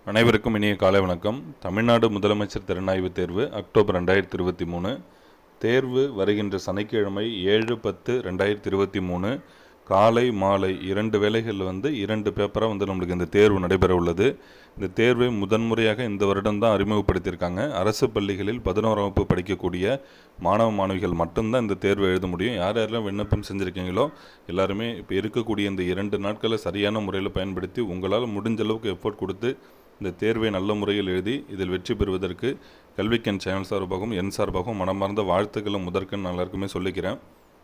அனைவருக்கும் இனிய காலை வணக்கம் தமிழ்நாடு முதலமைச்சர் திறனாய்வு தேர்வு அக்டோபர் ரெண்டாயிரத்தி இருபத்தி மூணு தேர்வு வருகின்ற சனிக்கிழமை ஏழு பத்து ரெண்டாயிரத்தி இருபத்தி மூணு காலை மாலை இரண்டு வேளைகளில் வந்து இரண்டு பேப்பராக வந்து நம்மளுக்கு இந்த தேர்வு நடைபெற உள்ளது இந்த தேர்வை முதன்முறையாக இந்த வருடம் தான் அறிமுகப்படுத்தியிருக்காங்க அரசு பள்ளிகளில் பதினோராம் வகுப்பு படிக்கக்கூடிய மாணவ மாணவிகள் மட்டும்தான் இந்த தேர்வை எழுத முடியும் யார் யாரெல்லாம் விண்ணப்பம் செஞ்சுருக்கீங்களோ எல்லாருமே இப்போ இருக்கக்கூடிய இந்த இரண்டு நாட்களை சரியான முறையில் பயன்படுத்தி உங்களால் முடிஞ்ச அளவுக்கு எஃபோர்ட் கொடுத்து இந்த தேர்வை நல்ல முறையில் எழுதி இதில் வெற்றி பெறுவதற்கு கல்விக்கன் சேனல் சார்பாகவும் என் சார்பாகவும் மனமார்ந்த வாழ்த்துக்களை முதற்கன் நான் எல்லாருக்குமே சொல்லிக்கிறேன்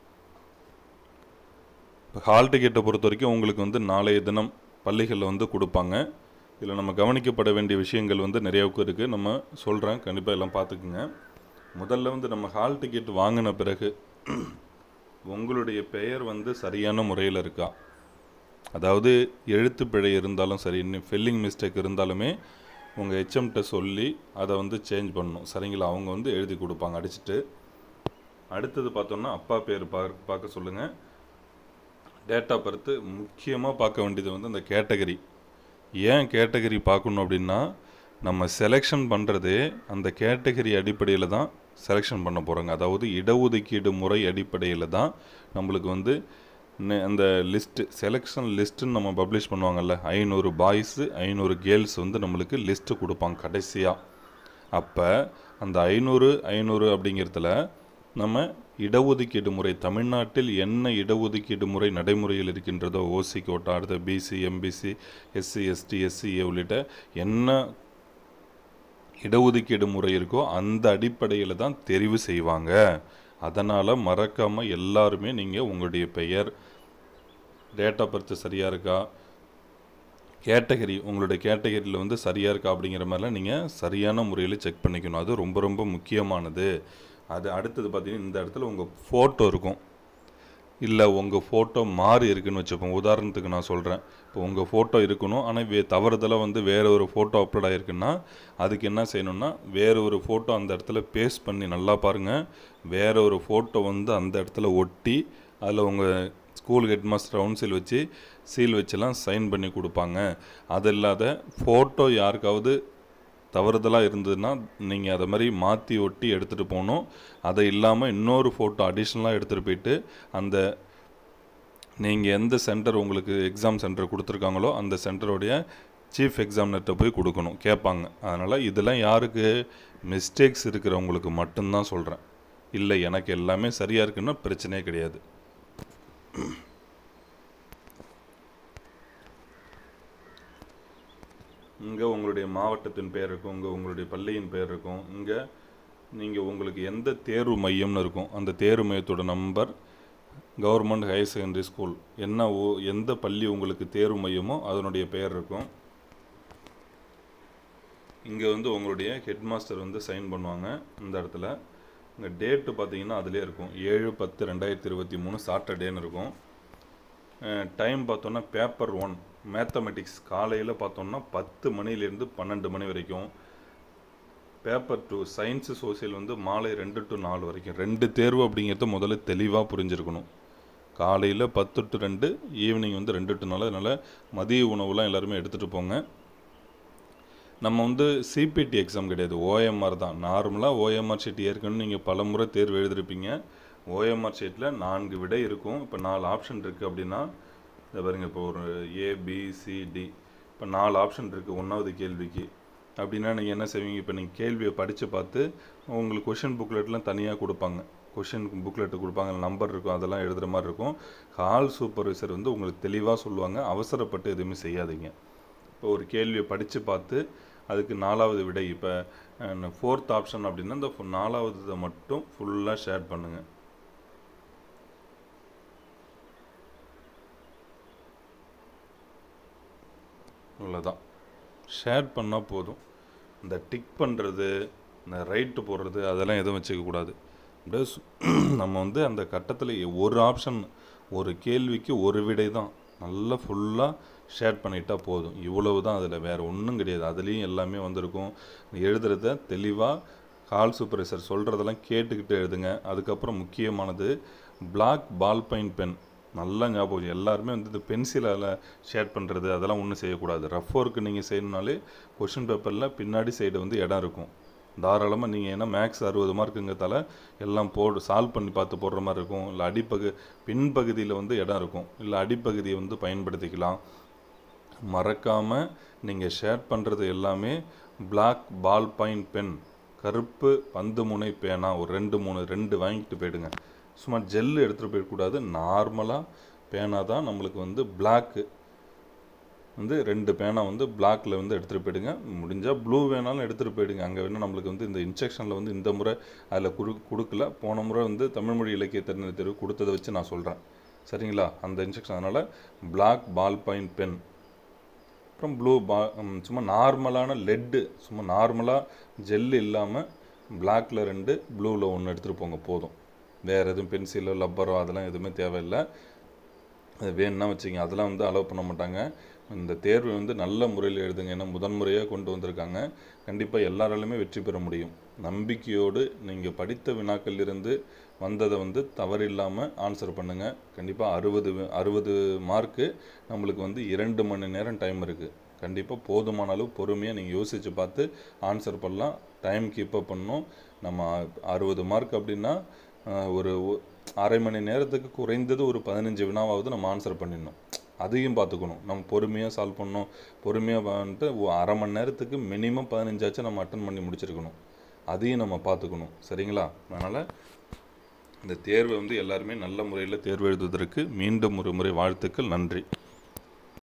இப்போ ஹால் டிக்கெட்டை பொறுத்த வரைக்கும் உங்களுக்கு வந்து நாளைய தினம் பள்ளிகளில் வந்து கொடுப்பாங்க இதில் நம்ம கவனிக்கப்பட வேண்டிய விஷயங்கள் வந்து நிறையாவுக்கு இருக்குது நம்ம சொல்கிறேன் கண்டிப்பாக எல்லாம் பார்த்துக்குங்க முதல்ல வந்து நம்ம ஹால் டிக்கெட் வாங்கின பிறகு உங்களுடைய பெயர் வந்து சரியான முறையில் இருக்கா அதாவது எழுத்து பிழை இருந்தாலும் சரி இன்னும் ஃபில்லிங் மிஸ்டேக் இருந்தாலுமே உங்கள் ஹெச்எம்கிட்ட சொல்லி அதை வந்து சேஞ்ச் பண்ணணும் சரிங்களா அவங்க வந்து எழுதி கொடுப்பாங்க அடிச்சுட்டு அடுத்தது பார்த்தோம்னா அப்பா பேர் பார்க்க பார்க்க சொல்லுங்கள் டேட் ஆஃப் பர்த்து முக்கியமாக பார்க்க வேண்டியது வந்து அந்த கேட்டகரி ஏன் கேட்டகரி பார்க்கணும் அப்படின்னா நம்ம செலெக்ஷன் பண்ணுறதே அந்த கேட்டகரி அடிப்படையில் தான் செலெக்ஷன் பண்ண போகிறோங்க அதாவது இடஒதுக்கீடு முறை அடிப்படையில் தான் நம்மளுக்கு வந்து நெ- அந்த லிஸ்ட்டு செலெக்ஷன் லிஸ்ட்டுன்னு நம்ம பப்ளிஷ் பண்ணுவாங்கல்ல ஐநூறு பாய்ஸு ஐநூறு கேர்ள்ஸ் வந்து நம்மளுக்கு லிஸ்ட்டு கொடுப்பாங்க கடைசியாக அப்போ அந்த ஐநூறு ஐநூறு அப்படிங்கிறதுல நம்ம இடஒதுக்கீடு முறை தமிழ்நாட்டில் என்ன இடஒதுக்கீடு முறை நடைமுறையில் இருக்கின்றதோ ஓசி கோட்டா அடுத்த BC MBC SC ST SCA உள்ளிட்ட என்ன இடஒதுக்கீடு முறை இருக்கோ அந்த அடிப்படையில் தான் தெரிவு செய்வாங்க அதனால் மறக்காமல் எல்லாருமே நீங்கள் உங்களுடைய பெயர் டேட் ஆஃப் பர்த் சரியாக இருக்கா கேட்டகரி உங்களுடைய கேட்டகரியில் வந்து சரியாக இருக்கா அப்படிங்கிற மாதிரிலாம் நீங்கள் சரியான முறையில் செக் பண்ணிக்கணும் அது ரொம்ப ரொம்ப முக்கியமானது அது அடுத்தது பார்த்தீங்கன்னா இந்த இடத்துல உங்கள் ஃபோட்டோ இருக்கும் இல்லை உங்கள் ஃபோட்டோ மாறி இருக்குன்னு வச்சுப்போம் உதாரணத்துக்கு நான் சொல்கிறேன் இப்போ உங்கள் ஃபோட்டோ இருக்கணும் ஆனால் வே தவறுதலாக வந்து வேற ஒரு ஃபோட்டோ அப்லோட் ஆகிருக்குன்னா அதுக்கு என்ன செய்யணும்னா வேற ஒரு ஃபோட்டோ அந்த இடத்துல பேஸ்ட் பண்ணி நல்லா பாருங்கள் வேற ஒரு ஃபோட்டோ வந்து அந்த இடத்துல ஒட்டி அதில் உங்கள் school head master round seal வச்சு சீல் வச்செல்லாம் சைன் பண்ணி கொடுப்பாங்க அது இல்லாத ஃபோட்டோ யாருக்காவது தவறுதலாக இருந்ததுன்னா நீங்கள் அதை மாதிரி மாற்றி ஒட்டி எடுத்துகிட்டு போகணும் அதை இல்லாமல் இன்னொரு ஃபோட்டோ அடிஷ்னலாக எடுத்துகிட்டு போயிட்டு அந்த நீங்கள் எந்த சென்டர் உங்களுக்கு எக்ஸாம் சென்டர் கொடுத்துருக்காங்களோ அந்த சென்டருடைய சீஃப் எக்ஸாமினர்கிட்ட போய் கொடுக்கணும் கேட்பாங்க அதனால் இதெல்லாம் யாருக்கு மிஸ்டேக்ஸ் இருக்கிறவங்களுக்கு மட்டும்தான் சொல்கிறேன் இல்லை எனக்கு எல்லாமே சரியாக இருக்குன்னா பிரச்சனையே கிடையாது இங்கே உங்களுடைய மாவட்டத்தின் பேர் இருக்கும் இங்கே உங்களுடைய பள்ளியின் பேர் இருக்கும் இங்கே நீங்கள் உங்களுக்கு எந்த தேர்வு மையம்னு இருக்கும் அந்த தேர்வு மையத்தோட number government higher secondary school என்ன ஓ எந்த பள்ளி உங்களுக்கு தேர்வு மையமோ அதனுடைய பெயர் இருக்கும் இங்கே வந்து உங்களுடைய ஹெட் மாஸ்டர் வந்து சைன் பண்ணுவாங்க இந்த இடத்துல இங்கே டேட்டு பார்த்தீங்கன்னா அதிலே இருக்கும் ஏழு பத்து ரெண்டாயிரத்தி இருபத்தி மூணு சாட்டர்டேன்னு இருக்கும் டைம் பார்த்தோன்னா பேப்பர் ஒன் மேத்தமெட்டிக்ஸ் காலையில் பார்த்தோம்னா பத்து மணிலேருந்து பன்னெண்டு மணி வரைக்கும் பேப்பர் டூ சயின்ஸு சோசியல் வந்து மாலை ரெண்டு டு நாலு வரைக்கும் ரெண்டு தேர்வு அப்படிங்கிறத முதல்ல தெளிவாக புரிஞ்சிருக்கணும் காலையில் பத்து டு ரெண்டு ஈவினிங் வந்து ரெண்டு டு நாலு அதனால் மதிய உணவுலாம் எல்லாருமே எடுத்துகிட்டு போங்க நம்ம வந்து சிபிடி எக்ஸாம் கிடையாது ஓஎம்ஆர் தான் நார்மலாக ஓஎம்ஆர் ஷீட் ஏற்கனவே நீங்கள் பல முறை தேர்வு எழுதிருப்பீங்க ஓஎம்ஆர் ஷீட்டில் நான்கு விடை இருக்கும் இப்போ நாலு ஆப்ஷன் இருக்குது அப்படின்னா இந்த பாருங்க இப்போ ஒரு ஏ பி சி டி இப்போ நாலு ஆப்ஷன் இருக்குது ஒன்றாவது கேள்விக்கு அப்படின்னா நீங்கள் என்ன செய்வீங்க இப்போ நீங்கள் கேள்வியை படித்து பார்த்து உங்களுக்கு கொஷின் புக்லெட்லாம் தனியாக கொடுப்பாங்க கொஷின் புக்லெட்டு கொடுப்பாங்க நம்பர் இருக்கும் அதெல்லாம் எழுதுகிற மாதிரி இருக்கும் ஹால் சூப்பர்வைசர் வந்து உங்களுக்கு தெளிவாக சொல்லுவாங்க அவசரப்பட்டு எதுவுமே செய்யாதீங்க இப்போ ஒரு கேள்வியை படித்து பார்த்து அதுக்கு நாலாவது விடை இப்போ ஃபோர்த் ஆப்ஷன் அப்படின்னா இந்த ஃபு- நாலாவது இதை மட்டும் ஃபுல்லாக ஷேர் பண்ணுங்கள் இவ்வளோதான் ஷேர் பண்ணால் போதும் இந்த டிக் பண்ணுறது இந்த ரைட்டு போடுறது அதெல்லாம் எதுவும் வச்சுக்கக்கூடாது அப்படியே சு- நம்ம வந்து அந்த கட்டத்தில் ஒரு ஆப்ஷன் ஒரு கேள்விக்கு ஒரு விடை தான் நல்லா ஃபுல்லாக ஷேர் பண்ணிட்டா போதும் இவ்வளவு தான் அதில் வேறு ஒன்றும் கிடையாது அதுலேயும் எல்லாமே வந்திருக்கும் எழுதுறத தெளிவாக கால் சூப்பர்வைசர் சொல்கிறதெல்லாம் கேட்டுக்கிட்டு எழுதுங்க அதுக்கப்புறம் முக்கியமானது பிளாக் பால் பெயின் பென் நல்லா ஞாபகம் வச்சுக்கோங்க. எல்லாருமே வந்து இந்த பென்சிலால் ஷேட் பண்ணுறது அதெல்லாம் ஒன்றும் செய்யக்கூடாது ரஃப் ஒர்க்கு நீங்கள் செய்யணுனாலே கொஷின் பேப்பரில் பின்னாடி சைடு வந்து இடம் இருக்கும் தாராளமாக நீங்கள் ஏன்னா மேக்ஸ் அறுபது மார்க்குங்கிறதால எல்லாம் போடு சால்வ் பண்ணி பார்த்து போடுற மாதிரி இருக்கும் இல்லை அடிப்பகு பின்பகுதியில் வந்து இடம் இருக்கும் இல்லை அடிப்பகுதியை வந்து பயன்படுத்திக்கலாம் மறக்காமல் நீங்கள் ஷேர் பண்ணுறது எல்லாமே பிளாக் பால் பாயிண்ட் பென் கருப்பு பந்து முனை பேனா ஒரு ரெண்டு மூணு ரெண்டு வாங்கிட்டு போயிடுங்க சும்மா ஜெல்லு எடுத்துகிட்டு போயிடக்கூடாது நார்மலாக பேனா தான் நம்மளுக்கு வந்து பிளாக்கு வந்து ரெண்டு பேனா வந்து பிளாக்ல வந்து எடுத்துகிட்டு போயிடுங்க முடிஞ்சால் ப்ளூ வேணாலும் எடுத்துகிட்டு போயிடுங்க அங்கே வேணால் நம்மளுக்கு வந்து இந்த இன்ஸ்ட்ரக்ஷனில் வந்து இந்த முறை அதில் குடு கொடுக்கல போன முறை வந்து தமிழ்மொழி இலக்கிய திறனை தேர்வு கொடுத்ததை வச்சு நான் சொல்கிறேன் சரிங்களா அந்த இன்ஸ்ட்ரக்ஷன் அதனால் பிளாக் பால் பாயிண்ட் பென் அப்புறம் ப்ளூ பா ம், சும்மா நார்மலான லெட்டு சும்மா நார்மலாக ஜெல் இல்லாமல் பிளாக்ல ரெண்டு ப்ளூவில் ஒன்று எடுத்துகிட்டு போங்க போதும் வேறு எதுவும் பென்சிலோ லப்பரோ அதெல்லாம் எதுவுமே தேவையில்லை அது வேணும்னா வச்சுங்க அதெல்லாம் வந்து அலோவ் பண்ண மாட்டாங்க இந்த தேர்வு வந்து நல்ல முறையில் எழுதுங்க ஏன்னா முதன்முறையாக கொண்டு வந்திருக்காங்க கண்டிப்பாக எல்லாராலுமே வெற்றி பெற முடியும் நம்பிக்கையோடு நீங்கள் படித்த வினாக்கள் இருந்து வந்ததை வந்து தவறில்லாமல் ஆன்சர் பண்ணுங்கள் கண்டிப்பாக அறுபது அறுபது மார்க்கு நம்மளுக்கு வந்து இரண்டு மணி நேரம் டைம் இருக்குது கண்டிப்பாக போதுமான அளவு பொறுமையாக நீங்கள் யோசித்து பார்த்து ஆன்சர் பண்ணலாம் டைம் கீப்பப் பண்ணணும் நம்ம அறுபது மார்க் அப்படின்னா ஆஹ், ஒரு ஒ- அரை மணி நேரத்துக்கு குறைந்தது ஒரு பதினஞ்சு வினாவாவது நம்ம ஆன்சர் பண்ணிடணும் அதையும் பார்த்துக்கணும் நம்ம பொறுமையாக சால்வ் பண்ணணும் பொறுமையாக வந்துட்டு ஒ- அரை மணி நேரத்துக்கு மினிமம் பதினஞ்சாச்சும் நம்ம அட்டன் பண்ணி முடிச்சிருக்கணும் அதையும் நம்ம பார்த்துக்கணும் சரிங்களா அதனால் இந்த தேர்வை வந்து எல்லாருமே நல்ல முறையில் தேர்வு எழுதுவதற்கு மீண்டும் ஒரு முறை வாழ்த்துக்கள் நன்றி